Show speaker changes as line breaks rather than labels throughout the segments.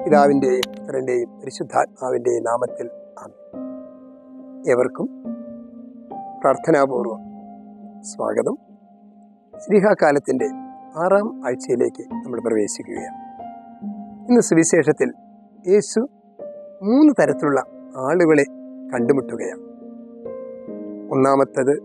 പിതാവിൻ്റെയും പുത്രൻ്റെയും പരിശുദ്ധാത്മാവിൻ്റെയും നാമത്തിൽ ആമേൻ ഏവർക്കും പ്രാർത്ഥനാപൂർവം സ്വാഗതം ശ്രീഹാകാലത്തിൻ്റെ ആറാം ആഴ്ചയിലേക്ക് നമ്മൾ പ്രവേശിക്കുകയാണ് ഇന്ന് സുവിശേഷത്തിൽ യേശു മൂന്ന് തരത്തിലുള്ള ആളുകളെ കണ്ടുമുട്ടുകയാണ് ഒന്നാമത്തത്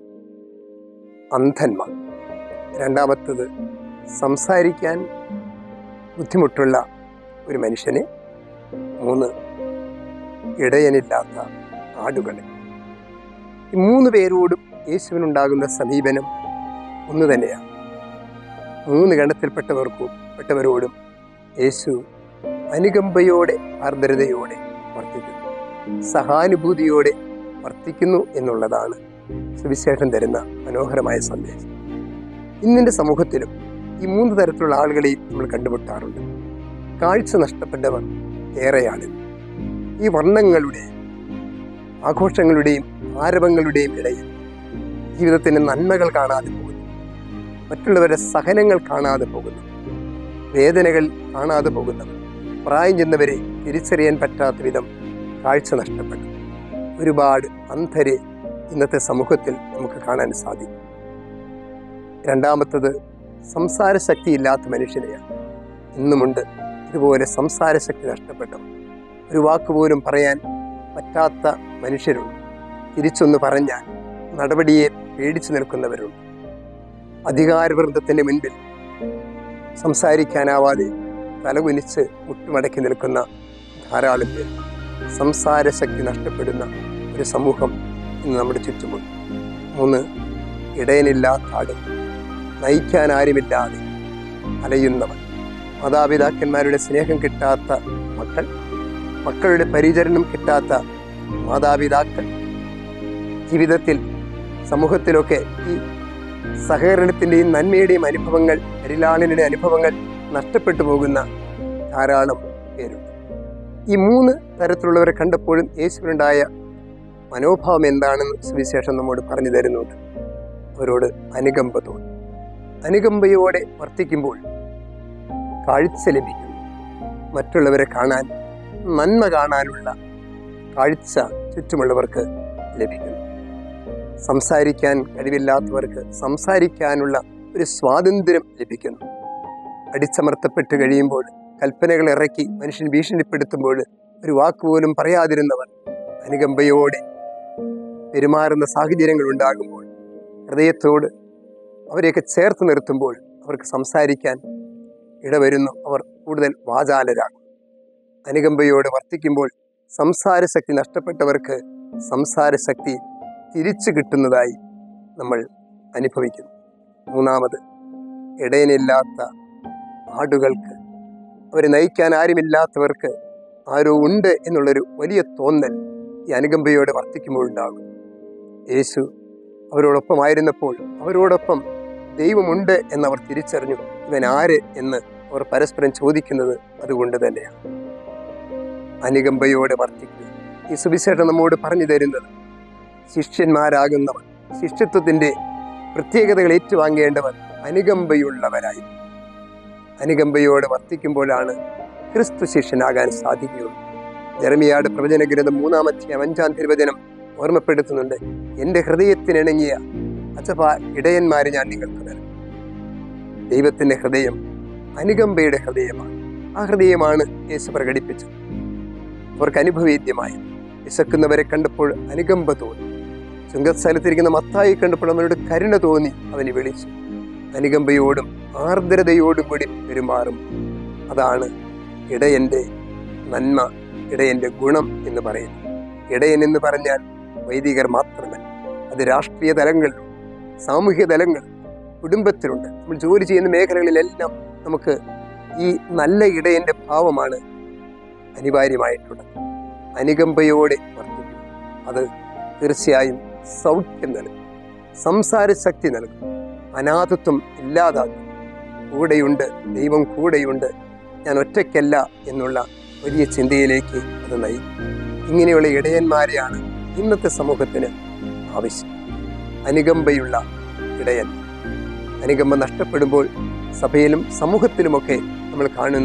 അന്ധന്മാർ രണ്ടാമത്തത് സംസാരിക്കാൻ ബുദ്ധിമുട്ടുള്ള ഒരു മനുഷ്യനെ മൂന്ന് ഇടയനില്ലാത്ത ആടുകളെ ഈ മൂന്ന് പേരോടും യേശുവിനുണ്ടാകുന്ന സമീപനം ഒന്ന് തന്നെയാണ് മൂന്ന് ഗണത്തിൽപ്പെട്ടവർക്കും പെട്ടവരോടും യേശു അനുകമ്പയോടെ ആർദ്രതയോടെ വർത്തിക്കുന്നു സഹാനുഭൂതിയോടെ വർത്തിക്കുന്നു എന്നുള്ളതാണ് സുവിശേഷം തരുന്ന മനോഹരമായ സന്ദേശം ഇന്നിൻ്റെ സമൂഹത്തിലും ഈ മൂന്ന് തരത്തിലുള്ള ആളുകളെയും നമ്മൾ കണ്ടുമുട്ടാറുണ്ട് കാഴ്ച നഷ്ടപ്പെട്ടവർ ഏറെയാണ് ഈ വർണ്ണങ്ങളുടെയും ആഘോഷങ്ങളുടെയും ആരവങ്ങളുടെയും ഇടയിൽ ജീവിതത്തിന് നന്മകൾ കാണാതെ പോകുന്നു മറ്റുള്ളവരുടെ സഹനങ്ങൾ കാണാതെ പോകുന്നു വേദനകൾ കാണാതെ പോകുന്നവർ പ്രായം ചെന്നവരെ തിരിച്ചറിയാൻ പറ്റാത്ത വിധം കാഴ്ച നഷ്ടപ്പെട്ടു ഒരുപാട് അന്ധരെ ഇന്നത്തെ സമൂഹത്തിൽ നമുക്ക് കാണാൻ സാധിക്കും രണ്ടാമത്തത് സംസാര ശക്തിയില്ലാത്ത മനുഷ്യനെയാണ് ഇന്നുമുണ്ട് ഇതുപോലെ സംസാര ശക്തി നഷ്ടപ്പെട്ടവർ ഒരു വാക്ക് പോലും പറയാൻ പറ്റാത്ത മനുഷ്യരുണ്ട് തിരിച്ചൊന്ന് പറഞ്ഞാൽ നടപടിയെ പേടിച്ചു നിൽക്കുന്നവരുണ്ട് അധികാരവൃന്ദത്തിൻ്റെ മുൻപിൽ സംസാരിക്കാനാവാതെ തലകുനിച്ച് മുട്ടുമടക്കി നിൽക്കുന്ന ധാരാളം പേർ സംസാര ശക്തി നഷ്ടപ്പെടുന്ന ഒരു സമൂഹം ഇന്ന് നമ്മുടെ ചുറ്റുമുണ്ട് മൂന്ന് ഇടയനില്ലാത്ത ആട് നയിക്കാൻ ആരുമില്ലാതെ അലയുന്നവർ മാതാപിതാക്കന്മാരുടെ സ്നേഹം കിട്ടാത്ത മക്കൾ മക്കളുടെ പരിചരണം കിട്ടാത്ത മാതാപിതാക്കൾ ജീവിതത്തിൽ സമൂഹത്തിലൊക്കെ ഈ സഹകരണത്തിൻ്റെയും നന്മയുടെയും അനുഭവങ്ങൾ പരിലാളനയുടെ അനുഭവങ്ങൾ നഷ്ടപ്പെട്ടു പോകുന്ന ധാരാളം പേരുണ്ട് ഈ മൂന്ന് തരത്തിലുള്ളവരെ കണ്ടപ്പോഴും യേശുവിനുണ്ടായ മനോഭാവം എന്താണെന്ന് സുവിശേഷം നമ്മോട് പറഞ്ഞു തരുന്നുണ്ട് അവരോട് അനുകമ്പ തോന്നി അനുകമ്പയോടെ വർത്തിക്കുമ്പോൾ കാഴ്ച ലഭിക്കുന്നു മറ്റുള്ളവരെ കാണാൻ നന്മ കാണാനുള്ള കാഴ്ച ചുറ്റുമുള്ളവർക്ക് ലഭിക്കുന്നു സംസാരിക്കാൻ കഴിവില്ലാത്തവർക്ക് സംസാരിക്കാനുള്ള ഒരു സ്വാതന്ത്ര്യം ലഭിക്കുന്നു അടിച്ചമർത്തപ്പെട്ട് കഴിയുമ്പോൾ കൽപ്പനകൾ ഇറക്കി മനുഷ്യൻ ഭീഷണിപ്പെടുത്തുമ്പോൾ ഒരു വാക്ക് പോലും പറയാതിരുന്നവർ അനുകമ്പയോടെ പെരുമാറുന്ന സാഹചര്യങ്ങൾ ഉണ്ടാകുമ്പോൾ ഹൃദയത്തോട് അവരെയൊക്കെ ചേർത്ത് നിർത്തുമ്പോൾ അവർക്ക് സംസാരിക്കാൻ ഇടവരുന്നു അവർ കൂടുതൽ വാചാലരാകും അനുകമ്പയോട് വർത്തിക്കുമ്പോൾ സംസാര ശക്തി നഷ്ടപ്പെട്ടവർക്ക് സംസാര ശക്തി തിരിച്ചു കിട്ടുന്നതായി നമ്മൾ അനുഭവിക്കുന്നു മൂന്നാമത് ഇടയനില്ലാത്ത ആടുകൾക്ക് അവരെ നയിക്കാൻ ആരുമില്ലാത്തവർക്ക് ആരോ ഉണ്ട് എന്നുള്ളൊരു വലിയ തോന്നൽ ഈ അനുകമ്പയോടെ വർത്തിക്കുമ്പോൾ ഉണ്ടാകും യേശു അവരോടൊപ്പമായിരുന്നപ്പോൾ അവരോടൊപ്പം ദൈവമുണ്ട് എന്നവർ തിരിച്ചറിഞ്ഞു ഇവൻ ആര് എന്ന് അവർ പരസ്പരം ചോദിക്കുന്നത് അതുകൊണ്ട് തന്നെയാണ് അനുകമ്പയോടെ വർത്തിക്കുക ഈ സുവിശേഷം നമ്മോട് പറഞ്ഞു തരുന്നത് ശിഷ്യന്മാരാകുന്നവർ ശിഷ്യത്വത്തിൻ്റെ പ്രത്യേകതകൾ ഏറ്റുവാങ്ങേണ്ടവർ അനുകമ്പയുള്ളവരായി അനുകമ്പയോടെ വർത്തിക്കുമ്പോഴാണ് ക്രിസ്തു ശിഷ്യനാകാൻ സാധിക്കുകയുള്ളൂ ജെറമിയാട് പ്രവചനഗ്രന്ഥം മൂന്നാമത്തെ അഞ്ചാം തിരുവചനം ഓർമ്മപ്പെടുത്തുന്നുണ്ട് എൻ്റെ ഹൃദയത്തിനിണങ്ങിയ അച്ചപ്പ ഇടയന്മാരെ ഞാൻ നിങ്ങൾക്ക് തരും ദൈവത്തിൻ്റെ ഹൃദയം അനുകമ്പയുടെ ഹൃദയമാണ് ആ ഹൃദയമാണ് യേശു പ്രകടിപ്പിച്ചത് അവർക്ക് അനുഭവേദ്യമായി വിശക്കുന്നവരെ കണ്ടപ്പോൾ അനുകമ്പ തോന്നി ചുങ്കസ്ഥലത്തിരിക്കുന്ന മത്തായി കണ്ടപ്പോൾ അവനോട് കരുണ തോന്നി അവന് വിളിച്ചു അനുകമ്പയോടും ആർദ്രതയോടും കൂടി പെരുമാറും അതാണ് ഇടയൻ്റെ നന്മ ഇടയൻ്റെ ഗുണം എന്ന് പറയുന്നു ഇടയൻ എന്ന് പറഞ്ഞാൽ വൈദികർ മാത്രമല്ല അത് രാഷ്ട്രീയ തലങ്ങളിലും സാമൂഹ്യ തലങ്ങൾ കുടുംബത്തിലുണ്ട് നമ്മൾ ജോലി ചെയ്യുന്ന മേഖലകളിലെല്ലാം നമുക്ക് ഈ നല്ല ഇടയൻ്റെ ഭാവമാണ് അനിവാര്യമായിട്ടുള്ളത് അനുകമ്പയോടെ വർദ്ധിക്കും അത് തീർച്ചയായും സൗഖ്യം നൽകും സംസാര ശക്തി നൽകും അനാഥത്വം ഇല്ലാതാക്കും കൂടെയുണ്ട് ദൈവം കൂടെയുണ്ട് ഞാൻ ഒറ്റയ്ക്കല്ല എന്നുള്ള വലിയ ചിന്തയിലേക്ക് അത് നയിക്കും ഇങ്ങനെയുള്ള ഇടയന്മാരെയാണ് ഇന്നത്തെ സമൂഹത്തിന് ആവശ്യം അനുകമ്പയുള്ള ഇടയൻ അനുകമ്പ നഷ്ടപ്പെടുമ്പോൾ സഭയിലും സമൂഹത്തിലുമൊക്കെ നമ്മൾ കാണുന്ന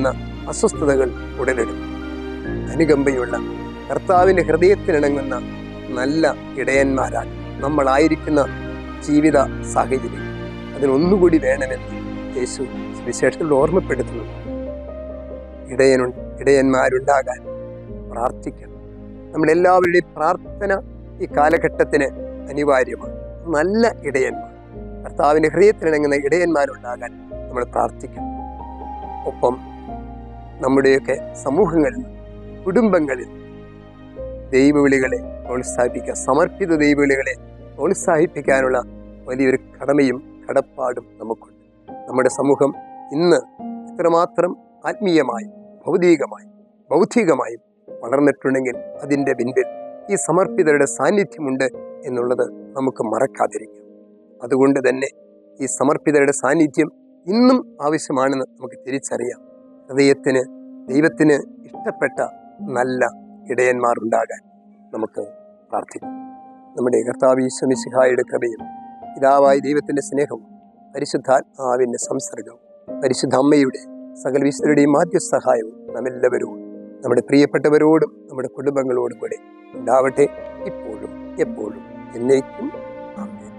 അസ്വസ്ഥതകൾ ഉടലെടുക്കും അനുകമ്പയുള്ള കർത്താവിൻ്റെ ഹൃദയത്തിനിണങ്ങുന്ന നല്ല ഇടയന്മാരാൽ നമ്മളായിരിക്കുന്ന ജീവിത സാഹചര്യം അതിനൊന്നുകൂടി വേണമെന്ന് യേശു സുവിശേഷത്തിൽ ഓർമ്മപ്പെടുത്തുന്നു ഇടയനു ഇടയന്മാരുണ്ടാകാൻ പ്രാർത്ഥിക്കണം നമ്മളെല്ലാവരുടെയും പ്രാർത്ഥന ഈ കാലഘട്ടത്തിന് അനിവാര്യമാണ് നല്ല ഇടയന്മാർ കർത്താവിൻ്റെ ഹൃദയത്തിനിണങ്ങുന്ന ഇടയന്മാരുണ്ടാകാൻ നമ്മൾ പ്രാർത്ഥിക്കണം ഒപ്പം നമ്മുടെയൊക്കെ സമൂഹങ്ങളിൽ കുടുംബങ്ങളിൽ ദൈവവിളികളെ പ്രോത്സാഹിപ്പിക്കുക സമർപ്പിത ദൈവവിളികളെ പ്രോത്സാഹിപ്പിക്കാനുള്ള വലിയൊരു കടമയും കടപ്പാടും നമുക്കുണ്ട് നമ്മുടെ സമൂഹം ഇന്ന് ഇത്രമാത്രം ആത്മീയമായും ഭൗതികമായും ബൗദ്ധികമായും വളർന്നിട്ടുണ്ടെങ്കിൽ അതിൻ്റെ പിൻപിൽ ഈ സമർപ്പിതരുടെ സാന്നിധ്യമുണ്ട് എന്നുള്ളത് നമുക്ക് മറക്കാതിരിക്കാം അതുകൊണ്ട് തന്നെ ഈ സമർപ്പിതരുടെ സാന്നിധ്യം ഇന്നും ആവശ്യമാണെന്ന് നമുക്ക് തിരിച്ചറിയാം ഹൃദയത്തിന് ദൈവത്തിന് ഇഷ്ടപ്പെട്ട നല്ല ഇടയന്മാർ ഉണ്ടാകാൻ നമുക്ക് പ്രാർത്ഥിക്കാം നമ്മുടെ കർത്താവ് ഈശ്വമിശിഹായുടെ കൃപയും പിതാവായ ദൈവത്തിൻ്റെ സ്നേഹവും പരിശുദ്ധാത്മാവിൻ്റെ സംസർഗവും പരിശുദ്ധ അമ്മയുടെ സകല വിശുദ്ധരുടെയും മാധ്യ സഹായവും നമ്മെല്ലാവരോടും നമ്മുടെ പ്രിയപ്പെട്ടവരോടും നമ്മുടെ കുടുംബങ്ങളോടും കൂടെ ഉണ്ടാവട്ടെ ഇപ്പോഴും എപ്പോഴും എന്നേക്കും ആമേൻ